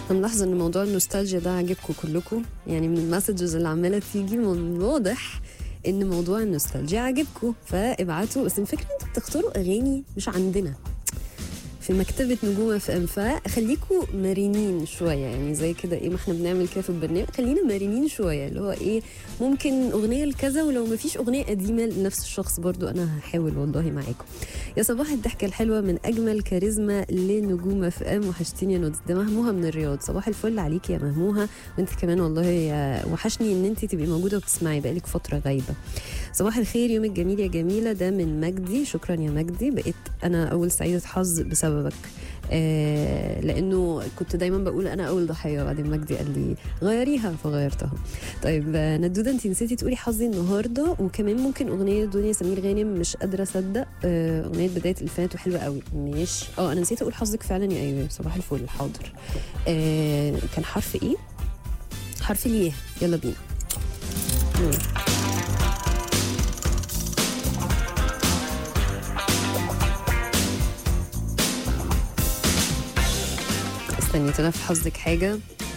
انا ملاحظه ان موضوع النوستالجيا ده عاجبكم كلكم يعني من المسجز اللي عماله تيجي من واضح ان موضوع النوستالجيا عاجبكم فابعتوا بس الفكره انتوا بتختاروا اغاني مش عندنا في مكتبة نجوم اف ام فخليكوا مرنين شوية يعني زي كده ايه ما احنا بنعمل كده في البرنامج خلينا مرنين شوية اللي هو ايه ممكن اغنية لكذا ولو ما فيش اغنية قديمة لنفس الشخص برضو انا هحاول والله معاكم يا صباح الضحكة الحلوة من اجمل كاريزما لنجوم اف ام وحشتيني يا نودز ده مهموها من الرياض صباح الفل عليكي يا مهموها وانت كمان والله يا وحشني ان انت تبقي موجودة وبتسمعي بقالك فترة غايبة صباح الخير يومك جميل يا جميلة ده من مجدي شكرا يا مجدي بقيت أنا أول سعيدة حظ بسببك آه لأنه كنت دايما بقول أنا أول ضحية وبعدين مجدي قال لي غيريها فغيرتها طيب آه ندودة أنت نسيتي تقولي حظي النهاردة وكمان ممكن أغنية دنيا سمير غانم مش قادرة أصدق آه أغنية بداية الفات وحلوة قوي ماشي اه أنا نسيت أقول حظك فعلا يا أيوة صباح الفل حاضر آه كان حرف إيه؟ حرف الياء يلا بينا مم. استني طلع في حظك حاجه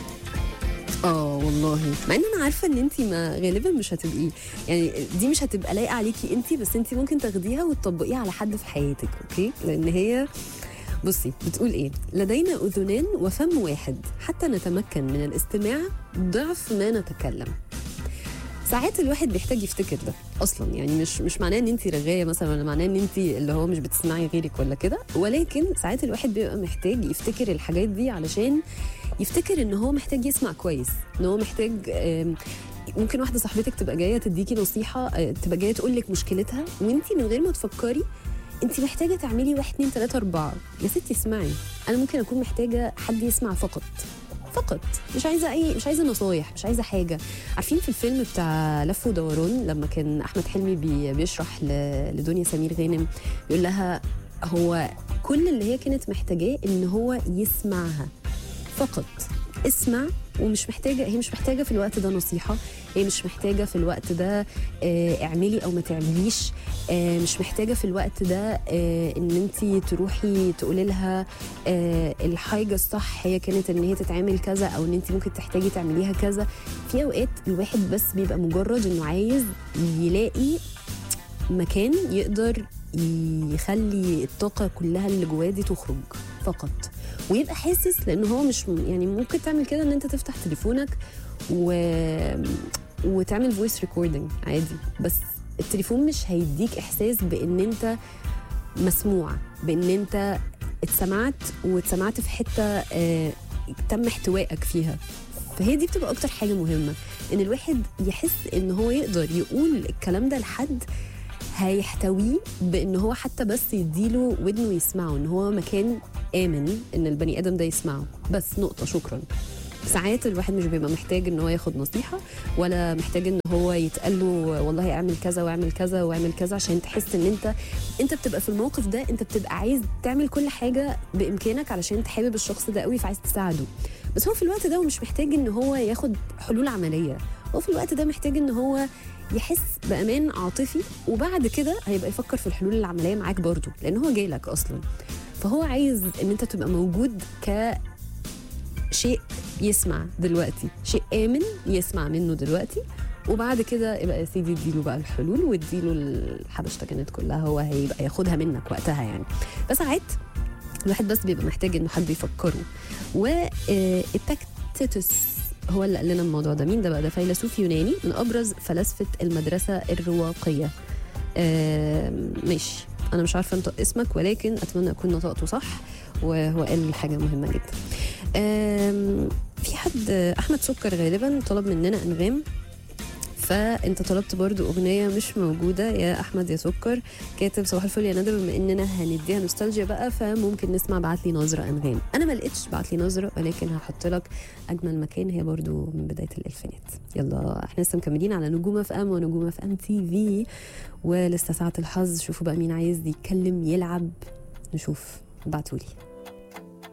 اه والله مع ان انا عارفه ان انت ما غالبا مش هتبقي يعني دي مش هتبقى لايقه عليكي انت بس انت ممكن تاخديها وتطبقيها على حد في حياتك اوكي لان هي بصي بتقول ايه لدينا اذنان وفم واحد حتى نتمكن من الاستماع ضعف ما نتكلم ساعات الواحد بيحتاج يفتكر ده اصلا يعني مش مش معناه ان انت رغايه مثلا ولا معناه ان انت اللي هو مش بتسمعي غيرك ولا كده ولكن ساعات الواحد بيبقى محتاج يفتكر الحاجات دي علشان يفتكر ان هو محتاج يسمع كويس ان هو محتاج آم، ممكن واحده صاحبتك تبقى جايه تديكي نصيحه آه، تبقى جايه تقول لك مشكلتها وانت من غير ما تفكري انت محتاجه تعملي واحد اتنين تلاته اربعه يا ستي اسمعي انا ممكن اكون محتاجه حد يسمع فقط فقط مش عايزه اي مش عايزه نصايح مش عايزه حاجه عارفين في الفيلم بتاع لف ودوران لما كان احمد حلمي بي بيشرح ل- لدنيا سمير غانم بيقول لها هو كل اللي هي كانت محتاجاه ان هو يسمعها فقط اسمع ومش محتاجه هي مش محتاجه في الوقت ده نصيحه هي مش محتاجه في الوقت ده آه، اعملي او ما تعمليش آه، مش محتاجه في الوقت ده آه، ان انت تروحي تقولي لها آه، الحاجه الصح هي كانت ان هي تتعمل كذا او ان انت ممكن تحتاجي تعمليها كذا في اوقات الواحد بس بيبقى مجرد انه عايز يلاقي مكان يقدر يخلي الطاقة كلها اللي جواه دي تخرج فقط ويبقى حاسس لان هو مش يعني ممكن تعمل كده ان انت تفتح تليفونك و... وتعمل فويس ريكوردنج عادي بس التليفون مش هيديك احساس بان انت مسموع بان انت اتسمعت واتسمعت في حته آه، تم احتوائك فيها فهي دي بتبقى اكتر حاجه مهمه ان الواحد يحس ان هو يقدر يقول الكلام ده لحد هيحتويه بان هو حتى بس يديله ودنه يسمعه ان هو مكان امن ان البني ادم ده يسمعه بس نقطه شكرا ساعات الواحد مش بيبقى محتاج ان هو ياخد نصيحه ولا محتاج ان هو يتقال له والله اعمل كذا واعمل كذا واعمل كذا عشان تحس ان انت انت بتبقى في الموقف ده انت بتبقى عايز تعمل كل حاجه بامكانك علشان انت حابب الشخص ده قوي فعايز تساعده بس هو في الوقت ده هو مش محتاج ان هو ياخد حلول عمليه هو في الوقت ده محتاج ان هو يحس بامان عاطفي وبعد كده هيبقى يفكر في الحلول العمليه معاك برضو لان هو جايلك اصلا فهو عايز ان انت تبقى موجود ك شيء يسمع دلوقتي شيء امن يسمع منه دلوقتي وبعد كده يبقى يا سيدي اديله بقى الحلول واديله الحبشتكنات كانت كلها هو هيبقى ياخدها منك وقتها يعني فساعات الواحد بس بيبقى محتاج انه حد يفكره وإباكتيتوس هو اللي قال لنا الموضوع ده مين ده بقى ده فيلسوف يوناني من ابرز فلاسفه المدرسه الرواقيه آم، ماشي انا مش عارفه انطق اسمك ولكن اتمنى اكون نطقته صح وهو قال حاجه مهمه جدا آم، في حد احمد سكر غالبا طلب مننا انغام فانت طلبت برضو اغنيه مش موجوده يا احمد يا سكر كاتب صباح الفل يا ندى بما اننا هنديها نوستالجيا بقى فممكن نسمع بعت لي نظره انغام انا ما لقيتش بعت لي نظره ولكن هحط لك اجمل مكان هي برضو من بدايه الالفينات يلا احنا لسه مكملين على نجوم اف ام ونجوم اف ام تي في ولسه ساعه الحظ شوفوا بقى مين عايز يتكلم يلعب نشوف ابعتولي